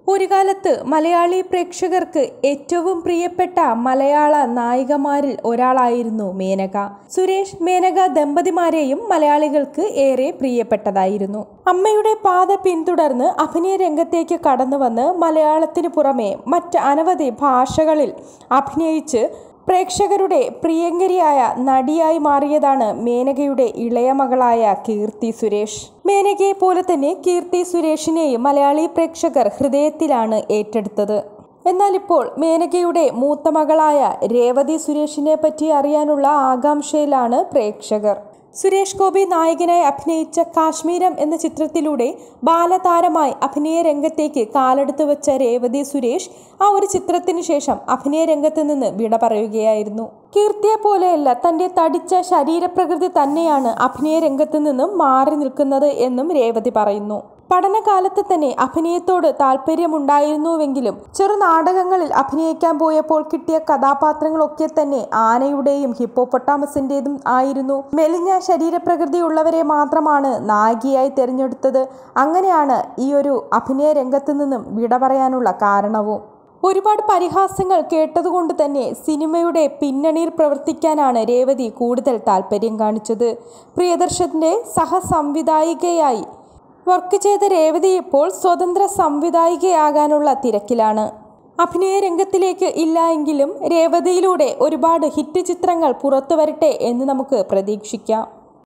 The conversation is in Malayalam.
ഒരു കാലത്ത് മലയാളി പ്രേക്ഷകർക്ക് ഏറ്റവും പ്രിയപ്പെട്ട മലയാള നായികമാരിൽ ഒരാളായിരുന്നു മേനക സുരേഷ് മേനക ദമ്പതിമാരെയും മലയാളികൾക്ക് ഏറെ പ്രിയപ്പെട്ടതായിരുന്നു അമ്മയുടെ പാത പിന്തുടർന്ന് അഭിനയ രംഗത്തേക്ക് കടന്നുവന്ന് മലയാളത്തിനു പുറമെ മറ്റ് അനവധി ഭാഷകളിൽ അഭിനയിച്ച് പ്രേക്ഷകരുടെ പ്രിയങ്കരിയായ നടിയായി മാറിയതാണ് മേനകയുടെ ഇളയ മകളായ കീർത്തി സുരേഷ് മേനകയെ പോലെ തന്നെ കീർത്തി സുരേഷിനെയും മലയാളി പ്രേക്ഷകർ ഹൃദയത്തിലാണ് ഏറ്റെടുത്തത് എന്നാൽ ഇപ്പോൾ മേനകയുടെ മൂത്ത മകളായ രേവതി സുരേഷിനെ പറ്റി അറിയാനുള്ള ആകാംക്ഷയിലാണ് പ്രേക്ഷകർ സുരേഷ് ഗോപി നായകനായി അഭിനയിച്ച കാശ്മീരം എന്ന ചിത്രത്തിലൂടെ ബാലതാരമായി അഭിനയ രംഗത്തേക്ക് കാലെടുത്തു വെച്ച രേവതി സുരേഷ് ആ ഒരു ചിത്രത്തിന് ശേഷം അഭിനയ രംഗത്ത് നിന്ന് വിട പറയുകയായിരുന്നു കീർത്തിയെ പോലെയല്ല തന്റെ തടിച്ച ശരീരപ്രകൃതി തന്നെയാണ് അഭിനയ രംഗത്ത് നിന്നും മാറി നിൽക്കുന്നത് എന്നും രേവതി പറയുന്നു പഠനകാലത്ത് തന്നെ അഭിനയത്തോട് താല്പര്യമുണ്ടായിരുന്നുവെങ്കിലും ചെറുനാടകങ്ങളിൽ അഭിനയിക്കാൻ പോയപ്പോൾ കിട്ടിയ കഥാപാത്രങ്ങളൊക്കെ തന്നെ ആനയുടെയും ഹിപ്പോപ്പൊട്ടാമസിന്റേതും ആയിരുന്നു മെലിഞ്ഞ ശരീരപ്രകൃതിയുള്ളവരെ മാത്രമാണ് നായികയായി തിരഞ്ഞെടുത്തത് അങ്ങനെയാണ് ഈ ഒരു അഭിനയ രംഗത്ത് നിന്നും വിട പറയാനുള്ള കാരണവും ഒരുപാട് പരിഹാസങ്ങൾ കേട്ടതുകൊണ്ട് തന്നെ സിനിമയുടെ പിന്നണിയിൽ പ്രവർത്തിക്കാനാണ് രേവതി കൂടുതൽ താല്പര്യം കാണിച്ചത് പ്രിയദർശന്റെ സഹസംവിധായികയായി വർക്ക് ചെയ്ത രേവതി ഇപ്പോൾ സ്വതന്ത്ര സംവിധായികയാകാനുള്ള തിരക്കിലാണ് അഭിനയ രംഗത്തിലേക്ക് ഇല്ല എങ്കിലും രേവതിയിലൂടെ ഒരുപാട് ഹിറ്റ് ചിത്രങ്ങൾ പുറത്തു വരട്ടെ എന്ന് നമുക്ക് പ്രതീക്ഷിക്കാം